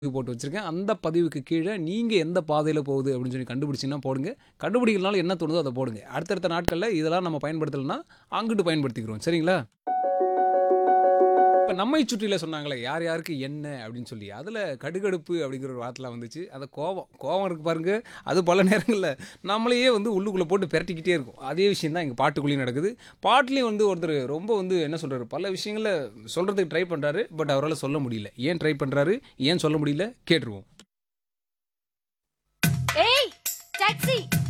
பதிவு போட்டு வச்சிருக்கேன் அந்த பதிவுக்கு கீழே நீங்கள் எந்த பாதையில் போகுது அப்படின்னு சொல்லி கண்டுபிடிச்சிங்கன்னா போடுங்க கண்டுபிடிக்கிறனால என்ன தோணுதோ அதை போடுங்க அடுத்தடுத்த நாட்களில் இதெல்லாம் நம்ம பயன்படுத்தலைன்னா அங்கிட்டு பயன்படுத்திக்கிறோம் சரிங்களா இப்போ நம்மை சுற்றில சொன்னாங்களே யார் யாருக்கு என்ன அப்படின்னு சொல்லி அதில் கடுகடுப்பு அப்படிங்கிற ஒரு வார்த்தைலாம் வந்துச்சு அதை கோவம் கோவம் இருக்கு பாருங்க அது பல நேரங்களில் நம்மளையே வந்து உள்ளுக்குள்ளே போட்டு பிரட்டிக்கிட்டே இருக்கும் அதே விஷயம் தான் எங்கள் பாட்டுக்குள்ளேயும் நடக்குது பாட்டுலேயும் வந்து ஒருத்தர் ரொம்ப வந்து என்ன சொல்கிறாரு பல விஷயங்களை சொல்கிறதுக்கு ட்ரை பண்ணுறாரு பட் அவரால் சொல்ல முடியல ஏன் ட்ரை பண்ணுறாரு ஏன் சொல்ல முடியல கேட்டுருவோம் ஏய் டாக்ஸி